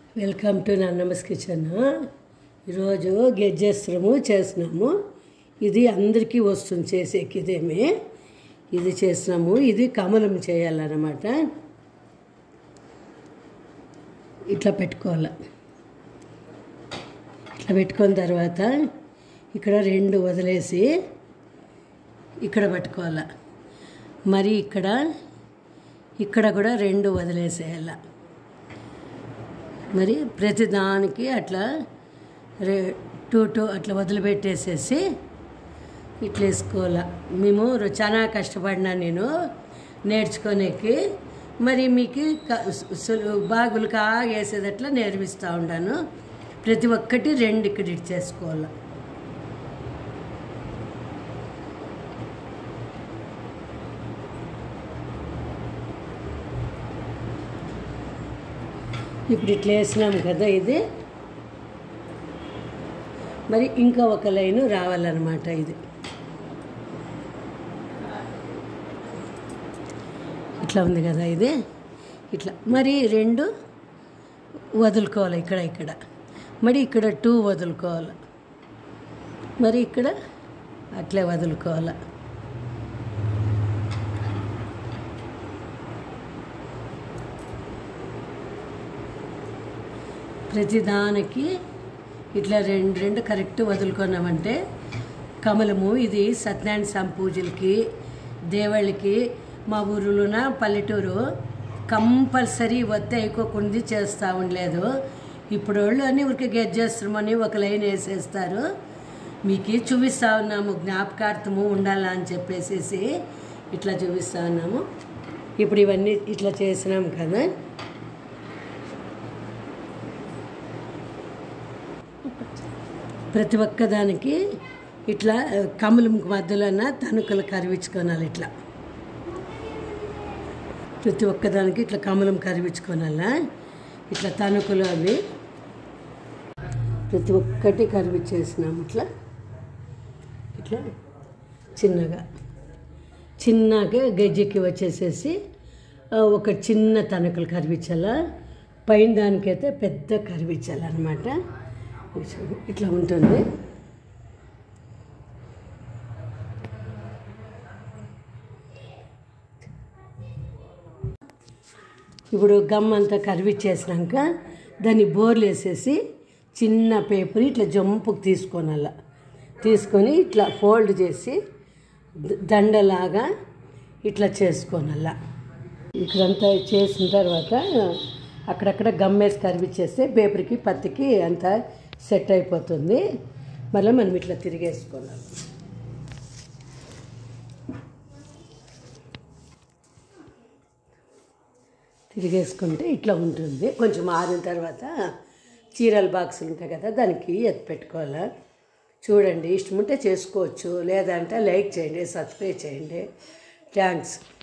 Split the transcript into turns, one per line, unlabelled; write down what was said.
welcome to నన్నమ్మస్ kitchen ఈరోజు గెజ్జేస్త్రము చేస్తున్నాము ఇది అందరికీ వస్తుంది చేసేకి ఇదేమి ఇది చేస్తున్నాము ఇది కమలం చేయాలన్నమాట ఇట్లా పెట్టుకోవాలి ఇట్లా పెట్టుకున్న తర్వాత ఇక్కడ రెండు వదిలేసి ఇక్కడ పట్టుకోవాలి మరి ఇక్కడ ఇక్కడ కూడా రెండు వదిలేసేయాలి మరి ప్రతి దానికి అట్లా రే టూ టూ అట్లా వదిలిపెట్టేసేసి ఇట్లా వేసుకోవాలా మేము రొ- చాలా కష్టపడినా నేను నేర్చుకోనేకి మరి మీకు క- సులు బాగులుగా వేసేదట్లా నేర్పిస్తూ ఉన్నాను ప్రతి ఒక్కటి రెండు ఇక్కడ ఇచ్చేసుకోవాలి ఇప్పుడు ఇట్లా వేసినాం కదా ఇది మరి ఇంకా ఒక లైను రావాలన్నమాట ఇది ఇట్లా ఉంది కదా ఇది ఇట్లా మరి రెండు వదులుకోవాలి ఇక్కడ ఇక్కడ మరి ఇక్కడ టూ వదులుకోవాలి మరి ఇక్కడ అట్లే వదులుకోవాలి ప్రతిదానికి ఇట్లా రెండు రెండు కరెక్ట్ వదులుకున్నామంటే కమలము ఇది సత్యనారాయణ స్వామి పూజలకి దేవుళ్ళకి మా ఊరులోన పల్లెటూరు కంపల్సరీ వత్తి అయిపోకుండా చేస్తూ ఉండలేదు ఇప్పుడు వాళ్ళు అన్నీ ఊరికి గెజ్జేస్తామని ఒక లైన్ వేసేస్తారు మీకు చూపిస్తూ ఉన్నాము జ్ఞాపకార్థము ఉండాలా అని చెప్పేసేసి ఇట్లా చూపిస్తూ ఉన్నాము ఇప్పుడు ఇవన్నీ ఇట్లా చేసినాం కదా ప్రతి ఒక్క దానికి ఇట్లా కమలం మధ్యలోన తణుకలు కరిపించుకోనాలి ఇట్లా ప్రతి ఒక్కదానికి ఇట్లా కమలం కరిపించుకోనాలా ఇట్లా తణుకులు అవి ప్రతి ఒక్కటి కరిపించేసినాం ఇట్లా ఇట్లా చిన్నగా చిన్నగా గజ్జికి వచ్చేసేసి ఆ, ఒక చిన్న తణుకులు కరిపించాలా పైన దానికైతే పెద్ద కరిపించాలన్నమాట ఇది చూడు, ఇట్లా ఉంటుంది ఇప్పుడు గమ్ అంతా కరివిచ్చేసినాక దాన్ని బోర్లు వేసేసి చిన్న పేపర్ ఇట్లా జంపుకు తీసుకోనాల తీసుకొని ఇట్లా ఫోల్డ్ చేసి ద- దండలాగా ఇట్లా చేసుకోనాల ఇక్కడంతా చేసిన తర్వాత అక్కడక్కడ గమ్మేసి కరివిచ్చేస్తే పేపర్కి పత్తికి అంతా సెట్ అయిపోతుంది మళ్ళీ మనం ఇట్లా తిరిగేసుకోవాలి తిరిగేసుకుంటే ఇట్లా ఉంటుంది కొంచెం ఆరిన తర్వాత చీరల బాక్సులు ఉంటాయి కదా దానికి ఎత్తి పెట్టుకోవాలి చూడండి ఇష్టం ఉంటే చేసుకోవచ్చు లేదంటే లైక్ చేయండి సబ్స్క్రైబ్ చేయండి థ్యాంక్స్